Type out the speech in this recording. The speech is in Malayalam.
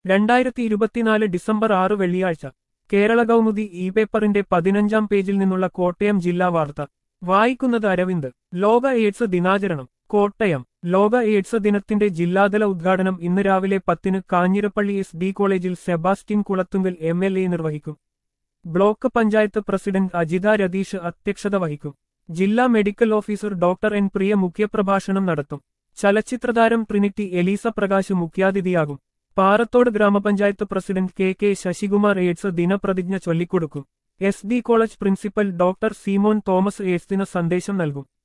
രണ്ടായിരത്തി ഇരുപത്തിനാല് ഡിസംബർ ആറ് വെള്ളിയാഴ്ച കേരള കൗമുദി ഇ പേപ്പറിന്റെ പതിനഞ്ചാം പേജിൽ നിന്നുള്ള കോട്ടയം ജില്ലാ വാർത്ത വായിക്കുന്നത് അരവിന്ദ് ലോക എയ്ഡ്സ് ദിനാചരണം കോട്ടയം ലോക എയ്ഡ്സ് ദിനത്തിന്റെ ജില്ലാതല ഉദ്ഘാടനം ഇന്ന് രാവിലെ പത്തിന് കാഞ്ഞിരപ്പള്ളി എസ് ഡി കോളേജിൽ Sebastian Kulathunkal M L A നിർവഹിക്കും ബ്ലോക്ക് പഞ്ചായത്ത് പ്രസിഡന്റ് അജിത രതീഷ് അധ്യക്ഷത വഹിക്കും ജില്ലാ medical officer doctor N Priya മുഖ്യപ്രഭാഷണം നടത്തും ചലച്ചിത്രതാരം ട്രിനിറ്റി എലീസ പ്രകാശ് മുഖ്യാതിഥിയാകും പാറത്തോട് ഗ്രാമപഞ്ചായത്ത് president K K Sasikumar AIDS ദിനപ്രതിജ്ഞ ചൊല്ലിക്കൊടുക്കും S D college principal doctor Simon Thomas AIDS ദിന സന്ദേശം നൽകും